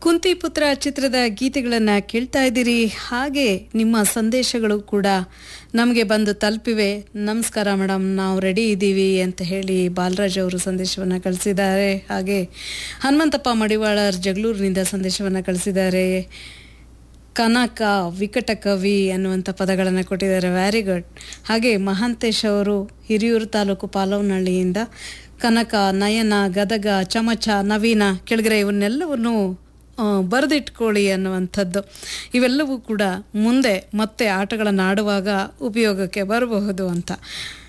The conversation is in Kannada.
ಕುಂತಿಪುತ್ರ ಚಿತ್ರದ ಗೀತೆಗಳನ್ನು ಕೇಳ್ತಾ ಇದ್ದೀರಿ ಹಾಗೆ ನಿಮ್ಮ ಸಂದೇಶಗಳು ಕೂಡ ನಮಗೆ ಬಂದು ತಲುಪಿವೆ ನಮಸ್ಕಾರ ಮೇಡಮ್ ನಾವು ರೆಡಿ ಇದ್ದೀವಿ ಅಂತ ಹೇಳಿ ಬಾಲರಾಜ್ ಅವರು ಸಂದೇಶವನ್ನು ಕಳಿಸಿದ್ದಾರೆ ಹಾಗೆ ಹನುಮಂತಪ್ಪ ಮಡಿವಾಳರ್ ಜಗಳೂರಿನಿಂದ ಸಂದೇಶವನ್ನು ಕಳಿಸಿದ್ದಾರೆ ಕನಕ ವಿಕಟ ಕವಿ ಅನ್ನುವಂಥ ಪದಗಳನ್ನು ಕೊಟ್ಟಿದ್ದಾರೆ ವೆರಿ ಗುಡ್ ಹಾಗೆ ಮಹಾಂತೇಶ್ ಅವರು ಹಿರಿಯೂರು ತಾಲೂಕು ಪಾಲವನಹಳ್ಳಿಯಿಂದ ಕನಕ ನಯನ ಗದಗ ಚಮಚ ನವೀನ ಕೆಳಗರೆ ಇವನ್ನೆಲ್ಲವನ್ನು ಆ, ಬರೆದಿಟ್ಕೊಳ್ಳಿ ಅನ್ನುವಂಥದ್ದು ಇವೆಲ್ಲವೂ ಕೂಡ ಮುಂದೆ ಮತ್ತೆ ಆಟಗಳನ್ನು ಆಡುವಾಗ ಉಪಯೋಗಕ್ಕೆ ಬರಬಹುದು ಅಂತ